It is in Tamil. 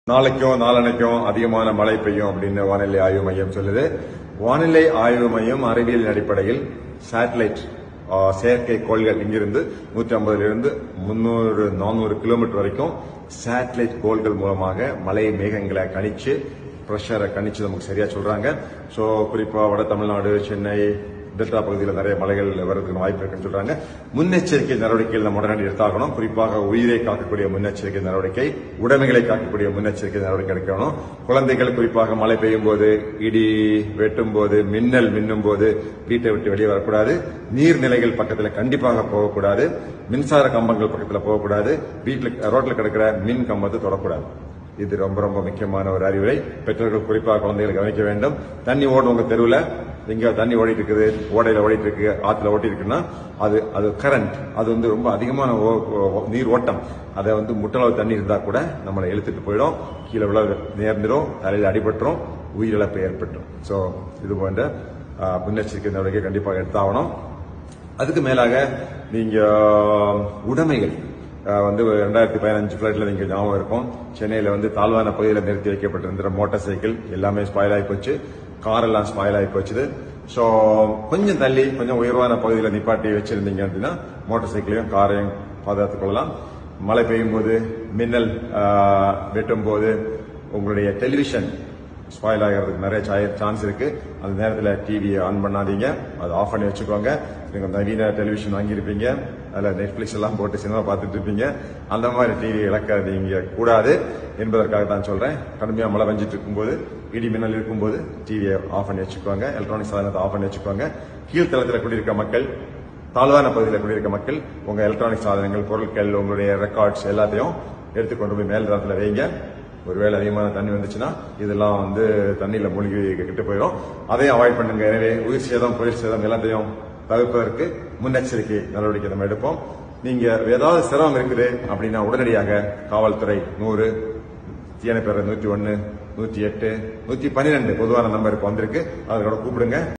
நாளைக்கும் நாளனைக்கும் அதிகமான மழை பெய்யும் அப்படின்னு வானிலை ஆய்வு மையம் சொல்லுது வானிலை ஆய்வு மையம் அறிவியலின் அடிப்படையில் சேட்டலைட் செயற்கை கோள்கள் இங்கிருந்து நூற்றி ஐம்பதுல இருந்து முன்னூறு நானூறு கிலோமீட்டர் வரைக்கும் சேட்டலைட் கோள்கள் மூலமாக மழை மேகங்களை கணிச்சு ப்ரெஷரை கணிச்சு நமக்கு சரியா சொல்றாங்க ஸோ குறிப்பா வட தமிழ்நாடு சென்னை டெல்டா பகுதியில் நிறைய மழைகள் வரதுக்கு வாய்ப்பு இருக்குன்னு சொல்றாங்க முன்னெச்சரிக்கை நடவடிக்கைகள் நம்ம உடனடி எடுத்தாகணும் குறிப்பாக உயிரை காக்கக்கூடிய முன்னெச்சரிக்கை நடவடிக்கை உடைமைகளை காக்கக்கூடிய முன்னெச்சரிக்கை நடவடிக்கை எடுக்கணும் குழந்தைகள் குறிப்பாக மழை பெய்யும் போது இடி வெட்டும் போது மின்னல் மின்னும் போது வீட்டை விட்டு வெளியே வரக்கூடாது நீர்நிலைகள் பக்கத்தில் கண்டிப்பாக போகக்கூடாது மின்சார கம்பங்கள் பக்கத்தில் போகக்கூடாது வீட்டில் ரோட்ல கிடக்கிற மின் கம்பத்தை தொடக்கூடாது இது ரொம்ப ரொம்ப முக்கியமான ஒரு அறிவுரை பெற்றோர்கள் குறிப்பாக குழந்தைகளை கவனிக்க வேண்டும் தண்ணி ஓடும் உங்க தெருவில் எங்க தண்ணி ஓடிட்டு இருக்குது ஓடையில ஓடிட்டு இருக்கு ஆத்துல ஓட்டி இருக்குன்னா அது அது கரண்ட் அது வந்து ரொம்ப அதிகமான ஓ- ஓ- நீர் ஓட்டம் அதை வந்து முட்டளவு தண்ணி இருந்தா கூட நம்மளை இழுத்துட்டு போயிடும் கீழே விழ நேர்ந்துடும் தலையில அடிபட்டுரும் உயிரிழப்பு ஏற்பட்டுரும் சோ இது போன்ற ஆ, முன்னெச்சரிக்கை நடவடிக்கை கண்டிப்பாக எடுத்தாகணும் அதுக்கு மேலாக நீங்க உடைமைகள் அஹ், வந்து ரெண்டாயிரத்தி பதினஞ்சு பிளைட்ல நீங்க ஞாபகம் இருக்கும் சென்னையில வந்து தாழ்வான பகுதியில் நிறுத்தி வைக்கப்பட்டிருந்த மோட்டார் சைக்கிள் எல்லாமே ஸ்பாயில் ஆகி போச்சு கார் எல்லாம் ஸ்பாயில் ஆகி போச்சுது ஸோ கொஞ்சம் தள்ளி கொஞ்சம் உயர்வான பகுதியில் நிப்பாட்டி வச்சிருந்தீங்க அப்படின்னா மோட்டார் சைக்கிளையும் காரையும் பாதுகாத்துக் கொள்ளலாம் மழை பெய்யும் போது மின்னல் அஹ், வெட்டும் போது உங்களுடைய டெலிவிஷன் ஸ்பாயில் ஆகிறதுக்கு நிறைய சான்ஸ் இருக்கு அந்த நேரத்தில் டிவியை ஆன் பண்ணாதீங்க அதை ஆஃப் பண்ணி வச்சுக்கோங்க நீங்க நவீன டெலிவிஷன் வாங்கியிருப்பீங்க அதில் நெட்ஃபிளிக்ஸ் எல்லாம் போட்டு சினிமா பார்த்துட்டு இருப்பீங்க அந்த மாதிரி டிவி இழக்காதீங்க கூடாது என்பதற்காக தான் சொல்றேன் கடுமையாக மழை பெஞ்சிட்டு இருக்கும்போது இடி மின்னல் இருக்கும்போது டிவியை ஆஃப் பண்ணி வச்சுக்கோங்க எலக்ட்ரானிக் சாதனத்தை ஆஃப் பண்ணி வச்சுக்கோங்க கீழ்த்தளத்தில் குடியிருக்க மக்கள் தாழ்வான பகுதியில் குடியிருக்க மக்கள் உங்க எலக்ட்ரானிக் சாதனங்கள் பொருட்கள் உங்களுடைய ரெக்கார்ட்ஸ் எல்லாத்தையும் எடுத்துக்கொண்டு போய் மேல் தளத்தில் வைங்க ஒருவேளை அதிகமான தண்ணி வந்துச்சுன்னா இதெல்லாம் வந்து தண்ணியில மூழ்கி கிட்ட போயிடும் அதையும் அவாய்ட் பண்ணுங்க எனவே உயிர் சேதம் பொருள் சேதம் எல்லாத்தையும் தவிர்ப்பதற்கு முன்னெச்சரிக்கை நடவடிக்கை நம்ம எடுப்போம் நீங்க ஏதாவது சிரமம் இருக்குது அப்படின்னா உடனடியாக காவல்துறை நூறு தீயணைப்பேர் நூற்றி ஒன்னு நூற்றி எட்டு நூற்றி பன்னிரெண்டு பொதுவான நம்பருக்கு வந்திருக்கு அதோட கூப்பிடுங்க